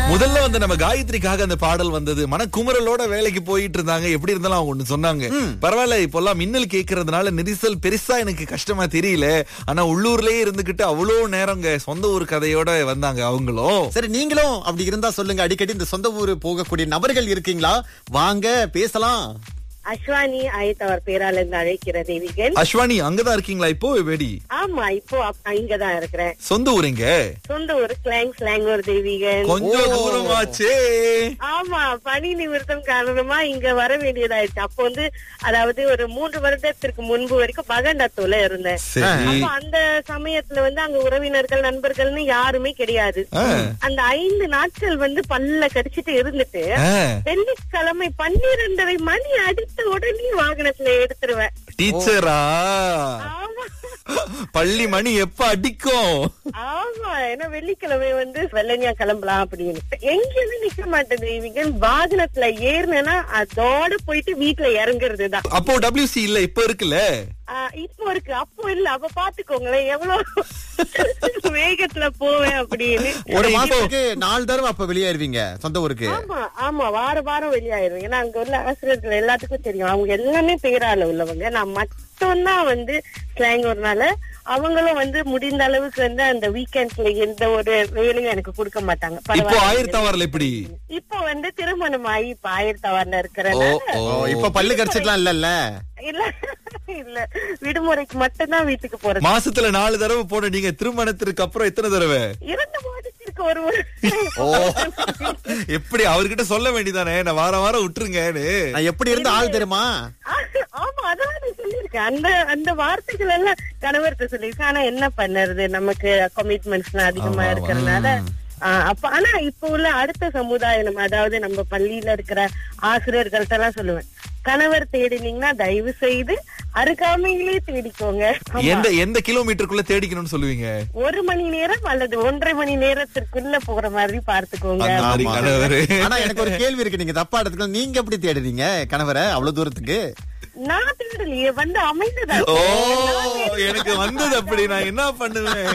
முதல்ல வந்து நம்ம காயத்ரிக்காக அந்த பாடல் வந்தது மனக்குமுறலோட வேலைக்கு போயிட்டு இருந்தாங்க எப்படி இருந்தாலும் அவங்க ஒண்ணு சொன்னாங்க பரவாயில்ல இப்பெல்லாம் மின்னல் கேட்கறதுனால நெரிசல் பெருசா எனக்கு கஷ்டமா தெரியல ஆனா உள்ளூர்லயே இருந்துகிட்டு அவ்வளவு நேரங்க சொந்த ஊர் கதையோட வந்தாங்க அவங்களும் சரி நீங்களும் அப்படி இருந்தா சொல்லுங்க அடிக்கடி இந்த சொந்த ஊரு போகக்கூடிய நபர்கள் இருக்கீங்களா வாங்க பேசலாம் அஸ்வானி ஆயத்தவர் பேரால இருந்து அழைக்கிற தேவிகன் அஸ்வானி அங்கதான் இருக்கீங்களா இப்போ வெடி ஆமா இப்போ அப்- இங்கதான் இருக்கிறேன் சொந்த ஊருங்க சொந்த ஊர் கிளாங் ஸ்லாங்கூர் தேவிகன் கொஞ்சம் தூரமாச்சே ஆமா பணி நிமித்தம் காரணமா இங்க வர வேண்டியதாயிடுச்சு அப்போ வந்து அதாவது ஒரு மூன்று வருடத்திற்கு முன்பு வரைக்கும் பகண்டத்தோல இருந்தேன் சரி அப்ப அந்த சமயத்துல வந்து அங்க உறவினர்கள் நண்பர்கள்னு யாருமே கிடையாது ஆ. அந்த ஐந்து நாட்கள் வந்து பல்ல கடிச்சிட்டு இருந்துட்டு ஆ, வெள்ளிக்கிழமை பன்னிரெண்டரை மணி அடித்த உடனே வாகனத்துல எடுத்துருவேன் டீச்சரா ஆமா பள்ளி மணி எப்ப அடிக்கும் ஆமா ஏன்னா வெள்ளிக்கிழமை வந்து வெள்ளனியா கிளம்பலாம் அப்படின்னு எங்கேயுமே நிக்க மாட்டேன் இவங்க வாகனத்துல ஏறினா அதோட போயிட்டு வீட்டுல இறங்குறதுதான் அப்போ WC இல்ல இப்ப இருக்குல்ல ஆஹ் இப்போ இருக்கு அப்போ இல்ல அப்ப பாத்துக்கோங்களேன் எவ்வளவு வேகத்துல போவேன் அப்படின்னு ஒரு மாசத்துக்கு நாலு தடவை அப்ப வெளியேறுவீங்க சொந்த ஊருக்கு ஆமா ஆமா வார வாரம் வெளியாயிருவேன் ஏன்னா அங்க உள்ள ஆசிரியர்கள் எல்லாத்துக்கும் தெரியும் அவங்க எல்லாமே பேரால உள்ளவங்க நான் மட்டும்தான் வந்து ஸ்லாங்கூர்னால அவங்களும் வந்து முடிந்த அளவுக்கு வந்து அந்த வீக்கெண்ட்ஸ்ல எந்த ஒரு வேலையும் எனக்கு கொடுக்க மாட்டாங்க இப்போ பரவாயில்ல. ஆயிரத்தி ஆறுல எப்படி இப்போ வந்து திருமணம் ஆகி இப்ப ஆயிரத்தவர்ல ஓ இருக்கிறேன் ஓ ஓ, இப்ப பல்லு கடிச்சிக்கலாம் இல்லல்ல இல்ல இல்ல விடுமுறைக்கு மட்டும்தான் வீட்டுக்கு போறது மாசத்துல நாலு தடவை போன நீங்க திருமணத்திற்கு அப்புறம் எத்தனை தடவை இரண்டு மாதத்திற்கு ஒரு முறை ஓ எப்படி அவர்கிட்ட சொல்ல வேண்டியதானே நான் வாரம் வாரம் விட்டுருங்கன்னு நான் எப்படி இருந்த ஆள் தெரியுமா ஆமா அதான் நான் சொல்லியிருக்கேன் அந்த அந்த வார்த்தைகள் எல்லாம் கணவர்கிட்ட சொல்லியிருக்கேன் ஆனா என்ன பண்ணுறது நமக்கு கமிட்மெண்ட்ஸ் அதிகமா ஆமா, இருக்கிறதுனால ஆஹ் அப்ப ஆனா இப்ப உள்ள அடுத்த சமுதாயம் நம்ம அதாவது நம்ம பள்ளியில இருக்கிற ஆசிரியர்கள்ட்ட எல்லாம் சொல்லுவேன் கணவர் தேடினீங்கன்னா தயவு செய்து அருகாமையிலே தேடிக்கோங்க ஆமா. எந்த எந்த கிலோமீட்டருக்குள்ள தேடிக்கணும்னு சொல்லுவீங்க ஒரு மணி நேரம் அல்லது ஒன்றரை மணி நேரத்திற்குள்ள போற மாதிரி பார்த்துக்கோங்க அந்த மாதிரி ஆமா. கணவரு ஆனா எனக்கு ஒரு கேள்வி இருக்கு நீங்க தப்பா எடுத்துக்கலாம் நீங்க எப்படி தேடுறீங்க கணவரை அவ்வளவு தூரத்துக்கு நான் தேடலையே வந்து அமைந்ததா ஓ எனக்கு வந்தது அப்படி நான் என்ன பண்ணுவேன்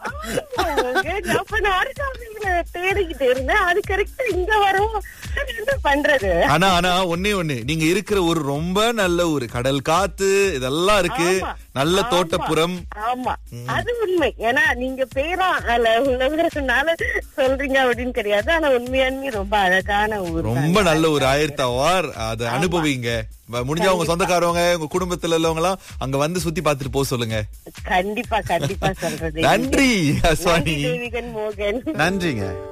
ஆமாங்க. அப்ப நான் அருகாமையில தேடிக்கிட்டு இருந்தேன் அது கரெக்டா இங்க வரும் சரி, என்ன பண்றது ஆனா ஆனா ஒண்ணே ஒண்ணு நீங்க இருக்கிற ஒரு ரொம்ப நல்ல ஒரு கடல் காத்து இதெல்லாம் இருக்கு ஆமா. நல்ல ஆமா. தோட்டப்புறம் ஆமா அது உண்மை ஏன்னா நீங்க பேரா அல்ல உள்ளவங்கனால சொல்றீங்க அப்படின்னு கிடையாது ஆனா உண்மையாலுமே ரொம்ப அழகான ஊர் ரொம்ப நல்ல ஒரு ஆயிரத்தி அவார் அதை அனுபவிங்க வ- முடிஞ்சா உங்க சொந்தக்காரவங்க உங்க குடும்பத்துல உள்ளவங்க எல்லாம் அங்க வந்து சுத்தி பார்த்துட்டு போக சொல்லுங்க கண்டிப்பா கண்டிப்பா சொல்றது நன்றி அஸ்வானி நன்றி தேவிகன் மோகன் நன்றிங்க